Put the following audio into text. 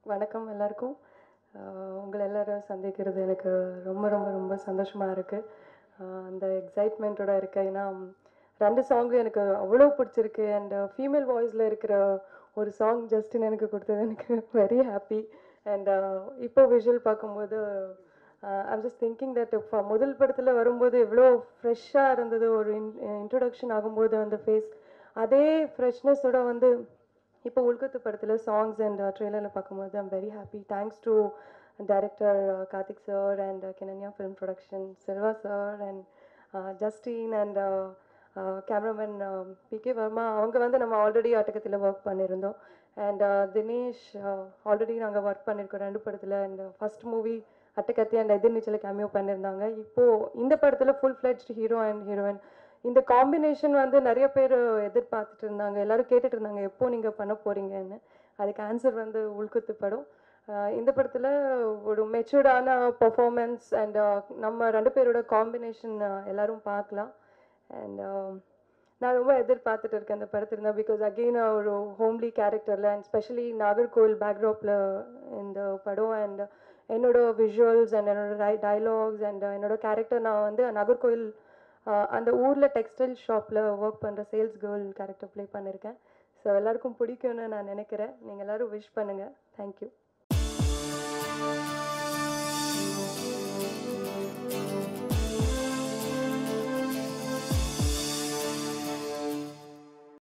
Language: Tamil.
வணக்கம் எல்லாருக்கும் ஆஹ் உங்களை எல்லாரும் சந்திக்கிறது எனக்கு ரொம்ப ரொம்ப ரொம்ப சந்தோஷமாக இருக்குது அந்த எக்ஸைட்மெண்ட்டோட இருக்கேன் ஏன்னா ம், ரெண்டு சாங்கும் எனக்கு அவ்வளோ பிடிச்சிருக்கு அண்ட் ஃபீமேல் வாய்ஸில் இருக்கிற ஒரு சாங் ஜஸ்டின் எனக்கு கொடுத்தது எனக்கு வெரி ஹாப்பி அண்ட் இப்போ விஷுவல் பார்க்கும்போது ஐம் ஜஸ்ட் திங்கிங் தட் முதல் படத்தில் வரும்போது எவ்வளோ ஃப்ரெஷ்ஷாக இருந்தது ஒரு இன்ட்ரொடக்ஷன் ஆகும்போது அந்த ஃபேஸ் அதே ஃப்ரெஷ்னஸோட வந்து இப்போ உள்கத்து படத்தில் சாங்ஸ் அண்ட் ட்ரெய்லரில் பார்க்கும்போது I'm very happy thanks to director Karthik sir and Kenanya film production Selva sir and Justin and cameraman P K Varma அவங்க வந்து நம்ம ஆல்ரெடி அட்டகத்தில் ஒர்க் பண்ணியிருந்தோம் அண்ட் தினேஷ் ஆல்ரெடி நாங்கள் ஒர்க் பண்ணியிருக்கோம் ரெண்டு படத்தில் and first movie Attakathi and Ethirneechal cameo பண்ணியிருந்தாங்க இப்போது இந்த படத்தில் full fledged hero and heroine இந்த காம்பினேஷன் வந்து நிறைய பேர் எதிர்பார்த்துட்டு இருந்தாங்க எல்லாரும் கேட்டுட்டு இருந்தாங்க எப்போ நீங்கள் பண்ண போறீங்கன்னு அதுக்கு ஆன்சர் வந்து உள்குத்து படம் ஆஹ் இந்த படத்தில் ஒரு மெச்சூர்டான பர்ஃபார்மன்ஸ் அண்ட் நம்ம ரெண்டு பேரோட காம்பினேஷன் எல்லாரும் பார்க்கலாம் அண்ட் நான் ரொம்ப எதிர்பார்த்துட்டு இருக்கேன் இந்த படத்துல பிகாஸ் அகெயின் ஒரு ஹோம்லி கேரக்டரில் அண்ட் ஸ்பெஷலி நாகர்கோவில் பேக்ராப்பில் இந்த படம் அண்ட் என்னோட விஷுவல்ஸ் அண்ட் என்னோட டைலாக்ஸ் அண்ட் என்னோட கேரக்டர் நான் வந்து நாகர்கோவில் ஆஹ் அந்த ஊரில் டெக்ஸ்டைல் ஷாப்பில் ஒர்க் பண்ணுற சேல்ஸ் கேர்ள் கேரக்டர் ப்ளே பண்ணியிருக்கேன் ஸோ எல்லாருக்கும் பிடிக்கும்னு நான் நினைக்கிறேன் நீங்கள் எல்லாரும் விஷ் பண்ணுங்கள் தேங்க்யூ